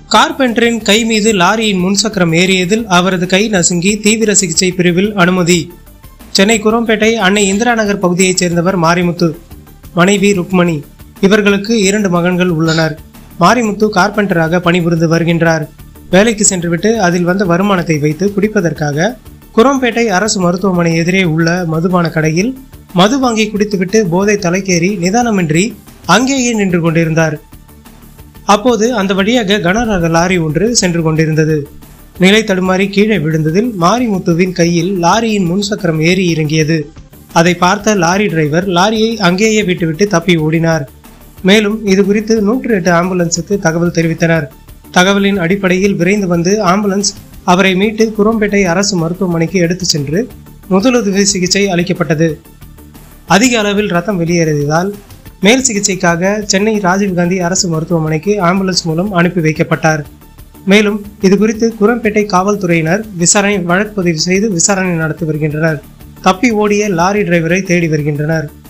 கார்பெண்டரின் கை மீது லாரியின் முன்சக்கரம் ஏறியதில் அவரது கை நசுங்கி தீவிர சிகிச்சை பிரிவில் அனுமதி சென்னை குரோம்பேட்டை அன்னை இந்திரா நகர் பகுதியைச் சேர்ந்தவர் மாரிமுத்து மனைவி ருக்மணி இவர்களுக்கு இரண்டு மகன்கள் உள்ளனர் மாரிமுத்து கார்பெண்டராக பணிபுரிந்து வருகின்றார் வேலைக்கு சென்றுவிட்டு அதில் வந்த வருமானத்தை வைத்து குடிப்பதற்காக குரோம்பேட்டை அரசு மருத்துவமனை எதிரே உள்ள மதுபான கடையில் மது வாங்கி குடித்துவிட்டு போதை தலைக்கேறி நிதானமின்றி அங்கேயே நின்று கொண்டிருந்தார் அப்போது அந்த வழியாக கனரக லாரி ஒன்று சென்று கொண்டிருந்தது நிலை தடுமாறி கீழே விழுந்ததில் மாரிமுத்துவின் கையில் லாரியின் முன்சக்கரம் ஏறி இறங்கியது அதை பார்த்த லாரி டிரைவர் லாரியை அங்கேயே விட்டுவிட்டு தப்பி ஓடினார் மேலும் இது குறித்து நூற்று எட்டு ஆம்புலன்ஸுக்கு தகவல் தெரிவித்தனர் தகவலின் அடிப்படையில் விரைந்து வந்து ஆம்புலன்ஸ் அவரை மீட்டு குரோம்பேட்டை அரசு மருத்துவமனைக்கு எடுத்துச் சென்று முதலுதவி சிகிச்சை அளிக்கப்பட்டது அதிக அளவில் ரத்தம் வெளியேறியதால் மேல் சிகிச்சைக்காக சென்னை ராஜீவ்காந்தி அரசு மருத்துவமனைக்கு ஆம்புலன்ஸ் மூலம் அனுப்பி வைக்கப்பட்டார் மேலும் இது குறித்து குரம்பேட்டை காவல்துறையினர் விசாரணை வழக்கு பதிவு செய்து விசாரணை நடத்தி வருகின்றனர் தப்பி ஓடிய லாரி டிரைவரை தேடி வருகின்றனர்